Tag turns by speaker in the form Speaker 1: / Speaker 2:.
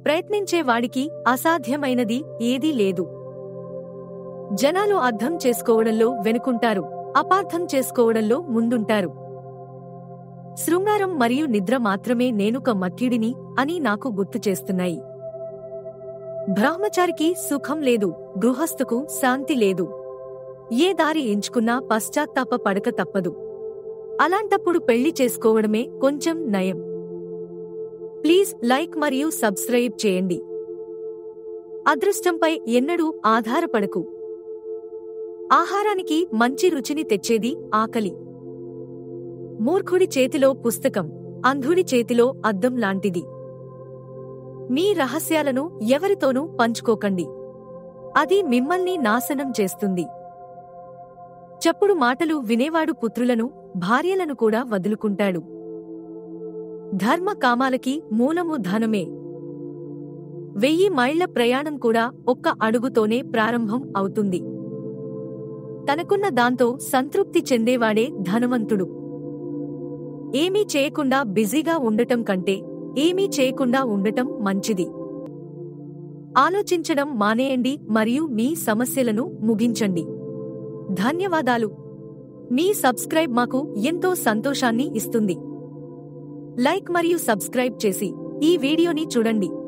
Speaker 1: ప్రయత్నించేవాడికి అసాధ్యమైనది ఏదీ లేదు జనాలు అర్థం చేసుకోవడంలో వెనుకుంటారు అపార్థం చేసుకోవడంలో ముందుంటారు శృంగారం మరియు నిద్ర మాత్రమే నేనుక మట్టిడిని అని నాకు గుర్తు చేస్తున్నాయి బ్రహ్మచారికి సుఖం లేదు గృహస్థుకు శాంతి లేదు ఏ దారి ఎంచుకున్నా పశ్చాత్తాప పడక తప్పదు అలాంటప్పుడు పెళ్లి చేసుకోవడమే కొంచెం నయం ప్లీజ్ లైక్ మరియు సబ్స్క్రైబ్ చేయండి అదృష్టంపై ఎన్నడూ ఆధారపడకు ఆహారానికి మంచి రుచిని తెచ్చేది ఆకలి మూర్ఖుడి చేతిలో పుస్తకం అంధుడి చేతిలో అద్దం లాంటిది మీ రహస్యాలను ఎవరితోనూ పంచుకోకండి అది మిమ్మల్ని నాశనం చేస్తుంది చప్పుడు మాటలు వినేవాడు పుత్రులను భార్యలను కూడా వదులుకుంటాడు ధర్మ కామాలకి మూలము ధనమే వెయ్యి మైళ్ల ప్రయాణం కూడా ఒక్క అడుగుతోనే ప్రారంభం అవుతుంది తనకున్న దాంతో సంతృప్తి చెందేవాడే ధనవంతుడు ఏమీ చేయకుండా బిజీగా ఉండటం కంటే ఏమీ చేయకుండా ఉండటం మంచిది ఆలోచించడం మానేయండి మరియు మీ సమస్యలను ముగించండి ధన్యవాదాలు మీ సబ్స్క్రైబ్ మాకు ఎంతో సంతోషాన్ని ఇస్తుంది లైక్ మరియు సబ్స్క్రైబ్ చేసి ఈ వీడియోని చూడండి